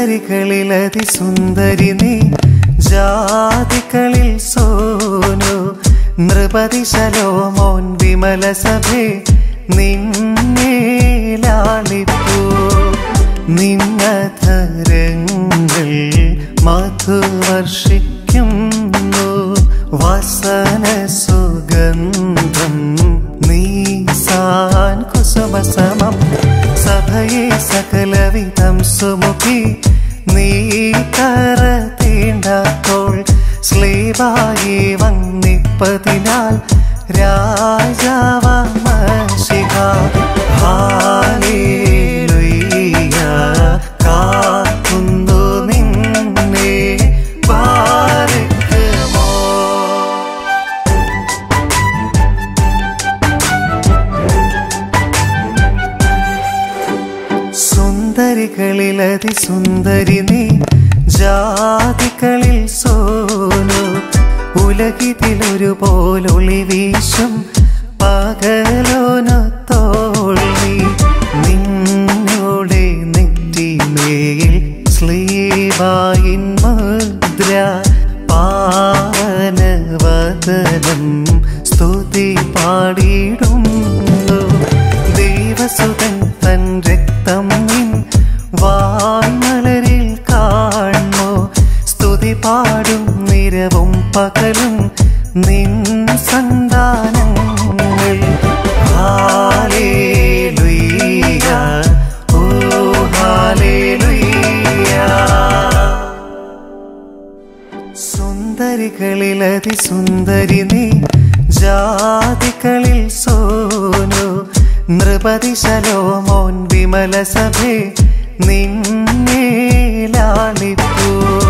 സുന്ദരികളിലതി സുന്ദരി നീ ജാതികളിൽ സോനു നൃപതി ശലോമോൻ വിമല സഭേ നിന്നെ ലാളിപ്പൂ നിന്നധരങ്ങൾ മധുവർഷിക്കുന്നു വസന സുഗന്ധം നീസാൻ കുസുമസമം സഭയെ സകലവിധം സുമുഖി നീ കര തീണ്ടപ്പോൾ സ്ലീവായി വന്നിപ്പതിനാൽ രാജാവമശിഹ ഹാലേലുയ്യ കാക്കുന്നു നിന്നെ ബാരക്കുമോ സുന്ദരികളിലതി സുന്ദരി നീ ജാതികളിൽ സോനു ഉലകിതിലൊരു പോലൊളി വീശും പകലോനത്തോളി നിന്നോടെ നെറ്റിമേയിൽ സ്ലീവായിൻ മുദ്ര പാവനവദനം സ്തുതി പാടിയിടുന്നു ദൈവസുതൻ തൻ രക്തം നിൻ വായ്മലരിൽ കാണുന്നു സ്തുതി പാടും നിരവും പകലും നിൻ സന്താനങ്ങൾ ഹാലേലുയ്യ ഓ ഹാലേലുയ്യ സുന്ദരികളിലതി സുന്ദരി നീ ജാതികളിൽ സോനു നൃപതി ശലോമോൻ വിമല സഭേ നിന്നെ ലാളിപ്പൂ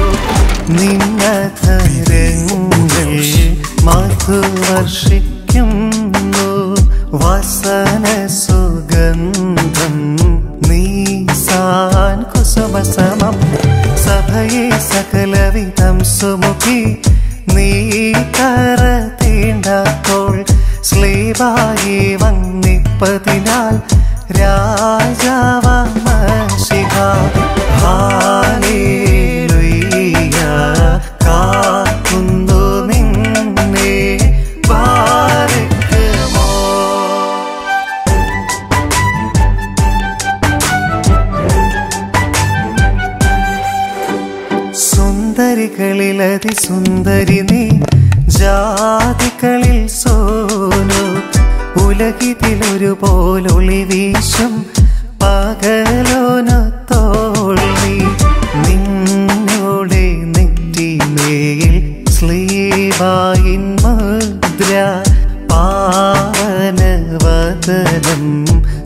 നിന്നധരങ്ങൾ മധുവർഷിക്കുന്നു വസന സുഗന്ധം നീസാൻ കുസുമസമം സഭയെ സകലവിധം സുമുഖി നീ കര തീണ്ടപ്പോൾ സ്ലീവായി വന്നിപ്പതിനാൽ രാജാവമശിഹ ഹാലേലുയ്യ കാക്കുന്നു നിന്നെ ബാരക്കുമോ സുന്ദരികളിലതി സുന്ദരി നീ ജാതികളിൽ സോനു ഉലകിതിലൊരു പോലൊളി വീശും പകലോനത്തോളി നിന്നോടെ നെറ്റിമേയിൽ സ്ലീവായിൻ മുദ്ര പാവനവദനം